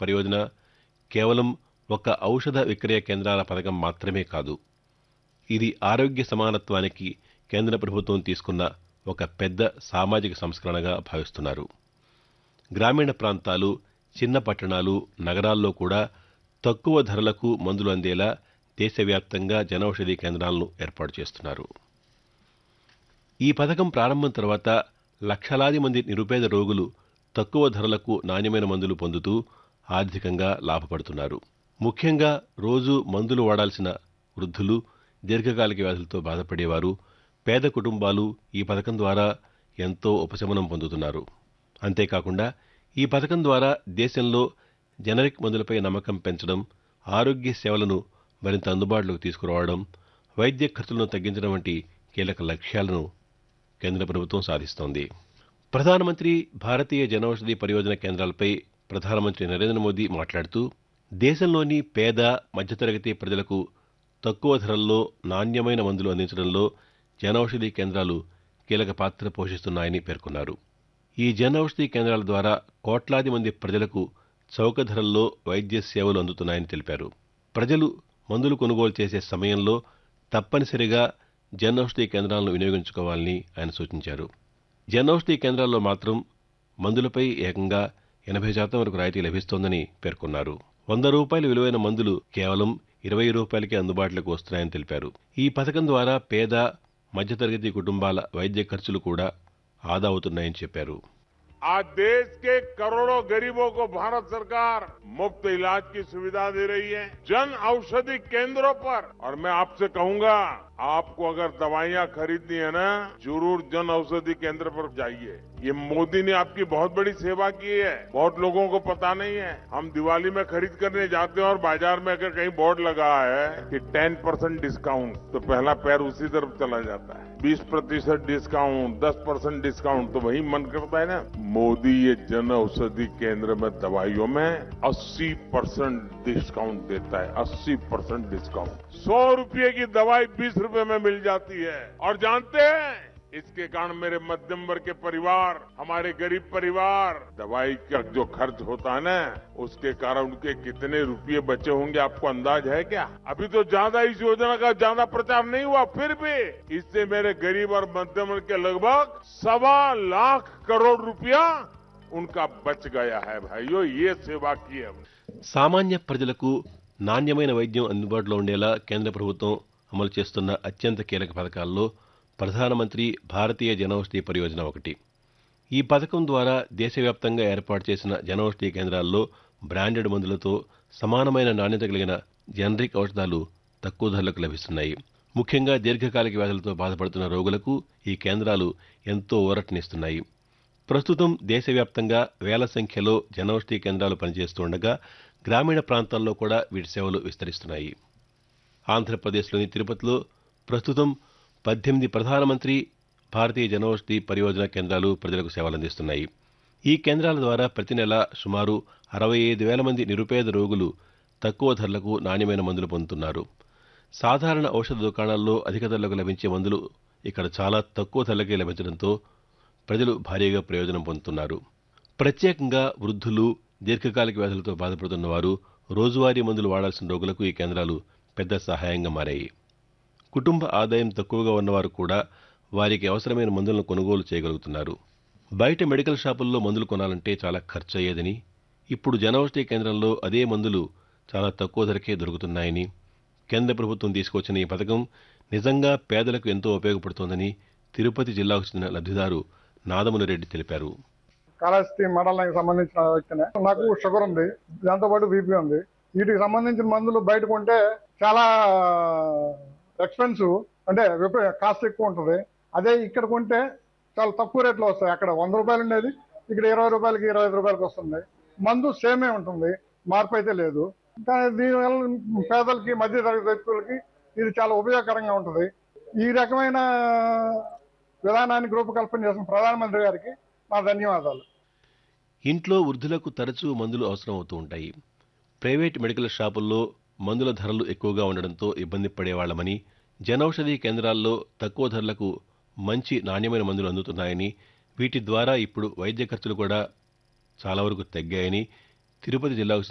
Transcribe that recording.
పరియోజన కేవలం ఒక ఔషధ విక్రయ కేంద్రాల పథకం మాత్రమే కాదు ఇది ఆరోగ్య సమానత్వానికి కేంద్ర ప్రభుత్వం తీసుకున్న ఒక పెద్ద సామాజిక సంస్కరణగా భావిస్తున్నారు గ్రామీణ ప్రాంతాలు చిన్న పట్టణాలు నగరాల్లో కూడా తక్కువ ధరలకు మందులు అందేలా దేశవ్యాప్తంగా జనౌషధి కేంద్రాలను ఏర్పాటు చేస్తున్నారు ఈ పథకం ప్రారంభం తర్వాత లక్షలాది మంది నిరుపేద రోగులు తక్కువ ధరలకు నాణ్యమైన మందులు పొందుతూ ఆర్థికంగా లాభపడుతున్నారు ముఖ్యంగా రోజు మందులు వాడాల్సిన వృద్ధులు దీర్ఘకాలిక వ్యాధులతో బాధపడేవారు పేద కుటుంబాలు ఈ పథకం ద్వారా ఎంతో ఉపశమనం పొందుతున్నారు అంతేకాకుండా ఈ పథకం ద్వారా దేశంలో జనరిక్ మందులపై నమ్మకం పెంచడం ఆరోగ్య సేవలను మరింత అందుబాటులోకి తీసుకురావడం వైద్య ఖర్చులను తగ్గించడం వంటి కీలక లక్ష్యాలను కేంద్ర ప్రభుత్వం సాధిస్తోంది ప్రధానమంత్రి భారతీయ జనౌషధి పరియోజన కేంద్రాలపై ప్రధానమంత్రి నరేంద్ర మోదీ మాట్లాడుతూ దేశంలోని పేద మధ్యతరగతి ప్రజలకు తక్కువ ధరల్లో నాణ్యమైన మందులు అందించడంలో జనౌషధి కేంద్రాలు కీలక పాత్ర పోషిస్తున్నాయని పేర్కొన్నారు ఈ జనౌషధి కేంద్రాల ద్వారా కోట్లాది మంది ప్రజలకు చౌక ధరల్లో వైద్య సేవలు అందుతున్నాయని తెలిపారు ప్రజలు మందులు కొనుగోలు చేసే సమయంలో తప్పనిసరిగా జనౌషధి కేంద్రాలను వినియోగించుకోవాలని ఆయన సూచించారు జనౌషధి కేంద్రాల్లో మాత్రం మందులపై ఏకంగా ఎనభై శాతం వరకు రాయితీ లభిస్తోందని పేర్కొన్నారు వంద రూపాయల విలువైన మందులు కేవలం ఇరవై రూపాయలకే అందుబాటులోకి వస్తున్నాయని తెలిపారు ఈ పథకం ద్వారా పేద మధ్యతరగతి కుటుంబాల వైద్య ఖర్చులు కూడా ఆదా అవుతున్నాయని చెప్పారు आज देश के करोड़ों गरीबों को भारत सरकार मुफ्त इलाज की सुविधा दे रही है जन औषधि केंद्रों पर और मैं आपसे कहूंगा आपको अगर दवाइयां खरीदनी है ना जरूर जन औषधि केंद्र पर जाइए ये मोदी ने आपकी बहुत बड़ी सेवा की है बहुत लोगों को पता नहीं है हम दिवाली में खरीद करने जाते हैं और बाजार में अगर कहीं बोर्ड लगा है कि 10 परसेंट डिस्काउंट तो पहला पैर उसी तरफ चला जाता है 20 प्रतिशत डिस्काउंट 10 परसेंट डिस्काउंट तो वही मन करता है ना मोदी ये जन औषधि केंद्र में दवाइयों में 80 परसेंट डिस्काउंट देता है 80 परसेंट डिस्काउंट सौ रुपये की दवाई बीस रुपए में मिल जाती है और जानते हैं इसके कारण मेरे मध्यम वर्ग के परिवार हमारे गरीब परिवार दवाई का जो खर्च होता है ना उसके कारण उनके कितने रुपये बचे होंगे आपको अंदाज है क्या अभी तो ज्यादा इस योजना का ज्यादा प्रचार नहीं हुआ फिर भी इससे मेरे गरीब और मध्यम वर्ग के लगभग सवा लाख करोड़ रुपया उनका बच गया है भाइयों ये सेवा की है సామాన్య ప్రజలకు నాణ్యమైన వైద్యం అందుబాటులో ఉండేలా కేంద్ర ప్రభుత్వం అమలు చేస్తున్న అత్యంత కీలక పథకాల్లో ప్రధానమంత్రి భారతీయ జనౌషధి పరియోజన ఒకటి ఈ పథకం ద్వారా దేశవ్యాప్తంగా ఏర్పాటు చేసిన జనౌషధి కేంద్రాల్లో బ్రాండెడ్ మందులతో సమానమైన నాణ్యత కలిగిన జనరిక్ ఔషధాలు తక్కువ ధరలకు లభిస్తున్నాయి ముఖ్యంగా దీర్ఘకాలిక వ్యాధులతో బాధపడుతున్న రోగులకు ఈ కేంద్రాలు ఎంతో ఊరటనిస్తున్నాయి ప్రస్తుతం దేశవ్యాప్తంగా వేల సంఖ్యలో జనౌషధి కేంద్రాలు పనిచేస్తుండగా గ్రామీణ ప్రాంతాల్లో కూడా వీటి సేవలు విస్తరిస్తున్నాయి ఆంధ్రప్రదేశ్లోని తిరుపతిలో ప్రస్తుతం పద్దెనిమిది ప్రధానమంత్రి భారతీయ జనౌషధి పరియోజన కేంద్రాలు ప్రజలకు సేవలందిస్తున్నాయి ఈ కేంద్రాల ద్వారా ప్రతి నెల సుమారు అరవై ఐదు వేల మంది నిరుపేద రోగులు తక్కువ ధరలకు నాణ్యమైన మందులు పొందుతున్నారు సాధారణ ఔషధ దుకాణాల్లో అధిక ధరలకు లభించే మందులు ఇక్కడ చాలా తక్కువ ధరలకే లభించడంతో ప్రజలు భారీగా ప్రయోజనం పొందుతున్నారు ప్రత్యేకంగా వృద్ధులు దీర్ఘకాలిక వ్యాధులతో బాధపడుతున్న వారు రోజువారీ మందులు వాడాల్సిన రోగులకు ఈ కేంద్రాలు పెద్ద సహాయంగా మారాయి కుటుంబ ఆదాయం తక్కువగా ఉన్నవారు కూడా వారికి అవసరమైన మందులను కొనుగోలు చేయగలుగుతున్నారు బయట మెడికల్ షాపుల్లో మందులు కొనాలంటే చాలా ఖర్చు అయ్యేదని ఇప్పుడు జనౌషధి కేంద్రంలో అదే మందులు చాలా తక్కువ ధరకే దొరుకుతున్నాయని కేంద్ర ప్రభుత్వం తీసుకొచ్చిన ఈ పథకం నిజంగా పేదలకు ఎంతో ఉపయోగపడుతోందని తిరుపతి జిల్లాకు చెందిన లబ్ధిదారు నాదముల రెడ్డి తెలిపారు కాళహస్తి మండలానికి సంబంధించిన వ్యక్తినే నాకు షుగర్ ఉంది దాంతో పాటు బీపీ ఉంది వీటికి సంబంధించిన మందులు బయట కొంటే చాలా ఎక్స్పెన్సివ్ అంటే కాస్ట్ ఎక్కువ ఉంటుంది అదే ఇక్కడ కొంటే చాలా తక్కువ రేట్లో వస్తాయి అక్కడ వంద రూపాయలు ఉండేది ఇక్కడ ఇరవై రూపాయలకి ఇరవై ఐదు రూపాయలకి వస్తుంది మందు సేమే ఉంటుంది మార్పు అయితే లేదు కానీ దీనివల్ల పేదలకి మధ్య తరగతి వ్యక్తులకి ఇది చాలా ఉపయోగకరంగా ఉంటుంది ఈ రకమైన విధానానికి రూపకల్పన చేసిన ప్రధానమంత్రి గారికి మా ధన్యవాదాలు ఇంట్లో వృద్ధులకు తరచూ మందులు అవసరం అవుతూ ఉంటాయి ప్రైవేట్ మెడికల్ షాపుల్లో మందుల ధరలు ఎక్కువగా ఉండడంతో ఇబ్బంది పడేవాళ్లమని జనౌషధి కేంద్రాల్లో తక్కువ ధరలకు మంచి నాణ్యమైన మందులు అందుతున్నాయని వీటి ద్వారా ఇప్పుడు వైద్య ఖర్చులు కూడా చాలా వరకు తగ్గాయని తిరుపతి జిల్లాకు